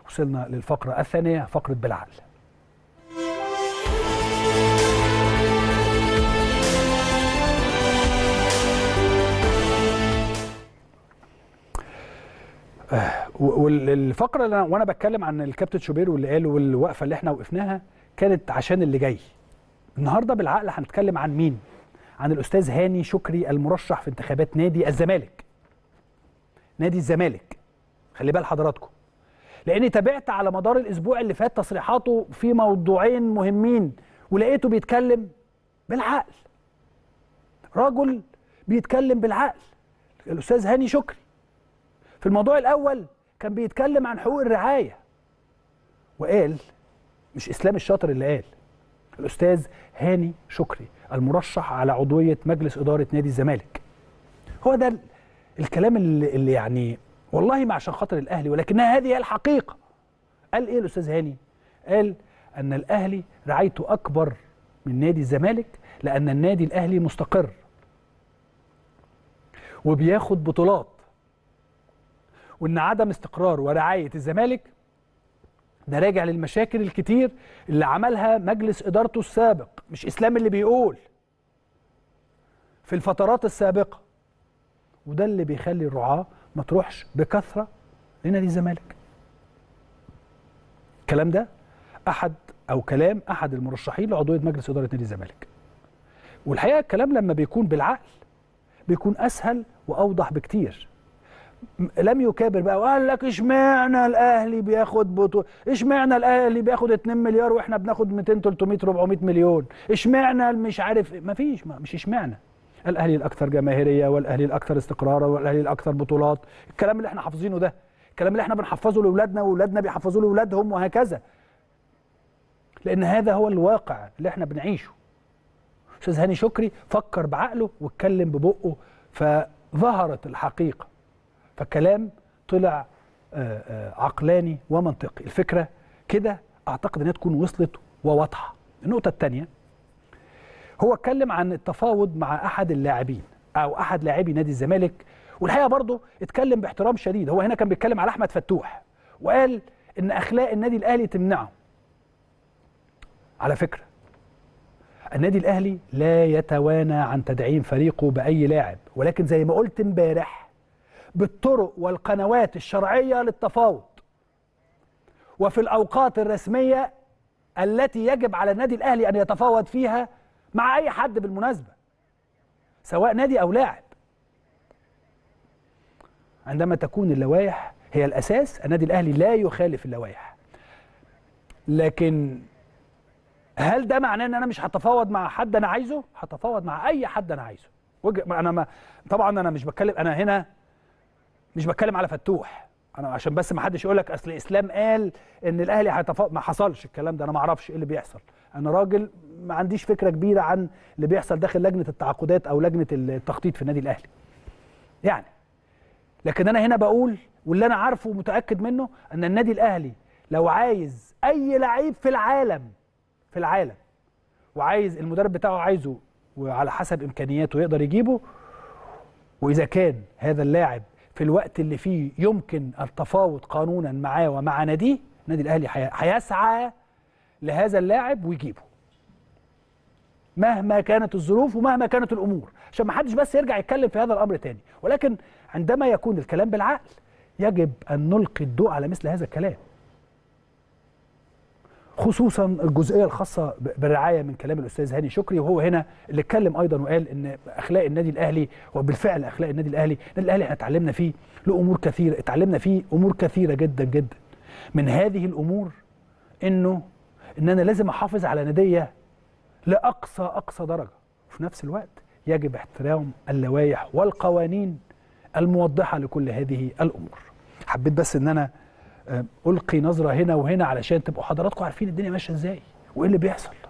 وصلنا للفقره الثانيه فقره بالعقل والفقره اللي أنا وانا بتكلم عن الكابتن شوبير واللي قاله والوقفه اللي احنا وقفناها كانت عشان اللي جاي النهارده بالعقل هنتكلم عن مين عن الاستاذ هاني شكري المرشح في انتخابات نادي الزمالك نادي الزمالك خلي بال حضراتكم لاني تابعت على مدار الاسبوع اللي فات تصريحاته في موضوعين مهمين ولقيته بيتكلم بالعقل رجل بيتكلم بالعقل الاستاذ هاني شكري في الموضوع الاول كان بيتكلم عن حقوق الرعايه وقال مش اسلام الشاطر اللي قال الاستاذ هاني شكري المرشح على عضويه مجلس اداره نادي الزمالك هو ده الكلام اللي, اللي يعني والله ما عشان خاطر الاهلي ولكنها هذه هي الحقيقه قال ايه الاستاذ هاني قال ان الاهلي رعايته اكبر من نادي الزمالك لان النادي الاهلي مستقر وبياخد بطولات وان عدم استقرار ورعايه الزمالك ده راجع للمشاكل الكتير اللي عملها مجلس ادارته السابق مش اسلام اللي بيقول في الفترات السابقه وده اللي بيخلي الرعاه ما تروحش بكثره لنادي الزمالك الكلام ده احد او كلام احد المرشحين لعضويه مجلس اداره نادي الزمالك والحقيقه الكلام لما بيكون بالعقل بيكون اسهل واوضح بكتير لم يكابر بقى وقال لك اشمعنى الاهلي بياخد بطوله اشمعنى الاهلي بياخد 2 مليار واحنا بناخد 200 300 400 مليون اشمعنى مش عارف ما فيش مش اشمعنى الاهلي الاكثر جماهيريه والاهلي الاكثر استقرارا والاهلي الاكثر بطولات الكلام اللي احنا حافظينه ده الكلام اللي احنا بنحفظه لاولادنا واولادنا بيحفظوه لاولادهم وهكذا لان هذا هو الواقع اللي احنا بنعيشه استاذ هاني شكري فكر بعقله واتكلم ببقه فظهرت الحقيقه فالكلام طلع عقلاني ومنطقي الفكره كده اعتقد انها تكون وصلت وواضحه النقطه الثانيه هو اتكلم عن التفاوض مع احد اللاعبين او احد لاعبي نادي الزمالك والحقيقه برضه اتكلم باحترام شديد هو هنا كان بيتكلم على احمد فتوح وقال ان اخلاق النادي الاهلي تمنعه على فكره النادي الاهلي لا يتوانى عن تدعيم فريقه باي لاعب ولكن زي ما قلت امبارح بالطرق والقنوات الشرعيه للتفاوض وفي الاوقات الرسميه التي يجب على النادي الاهلي ان يتفاوض فيها مع اي حد بالمناسبه سواء نادي او لاعب عندما تكون اللوائح هي الاساس النادي الاهلي لا يخالف اللوائح لكن هل ده معناه ان انا مش هتفاوض مع حد انا عايزه هتفاوض مع اي حد انا عايزه وج... انا ما طبعا انا مش بتكلم انا هنا مش بتكلم على فتوح انا عشان بس ما حدش يقول لك اصل اسلام قال ان الاهلي هيتفاوض ما حصلش الكلام ده انا ما اعرفش ايه اللي بيحصل انا راجل ما عنديش فكره كبيره عن اللي بيحصل داخل لجنه التعاقدات او لجنه التخطيط في النادي الاهلي يعني لكن انا هنا بقول واللي انا عارفه ومتاكد منه ان النادي الاهلي لو عايز اي لعيب في العالم في العالم وعايز المدرب بتاعه عايزه وعلى حسب امكانياته يقدر يجيبه واذا كان هذا اللاعب في الوقت اللي فيه يمكن التفاوض قانونا معاه ومع ناديه النادي الاهلي هيسعى لهذا اللاعب ويجيبه مهما كانت الظروف ومهما كانت الامور عشان ما حدش بس يرجع يتكلم في هذا الامر تاني ولكن عندما يكون الكلام بالعقل يجب ان نلقي الضوء على مثل هذا الكلام خصوصا الجزئيه الخاصه بالرعايه من كلام الاستاذ هاني شكري وهو هنا اللي اتكلم ايضا وقال ان اخلاق النادي الاهلي وبالفعل اخلاق النادي الاهلي النادي الاهلي احنا اتعلمنا فيه له امور كثيره اتعلمنا فيه امور كثيره جدا جدا من هذه الامور انه ان انا لازم احافظ على ناديه لاقصى اقصى درجه وفي نفس الوقت يجب احترام اللوائح والقوانين الموضحه لكل هذه الامور حبيت بس ان انا القي نظره هنا وهنا علشان تبقوا حضراتكم عارفين الدنيا ماشيه ازاي وايه اللي بيحصل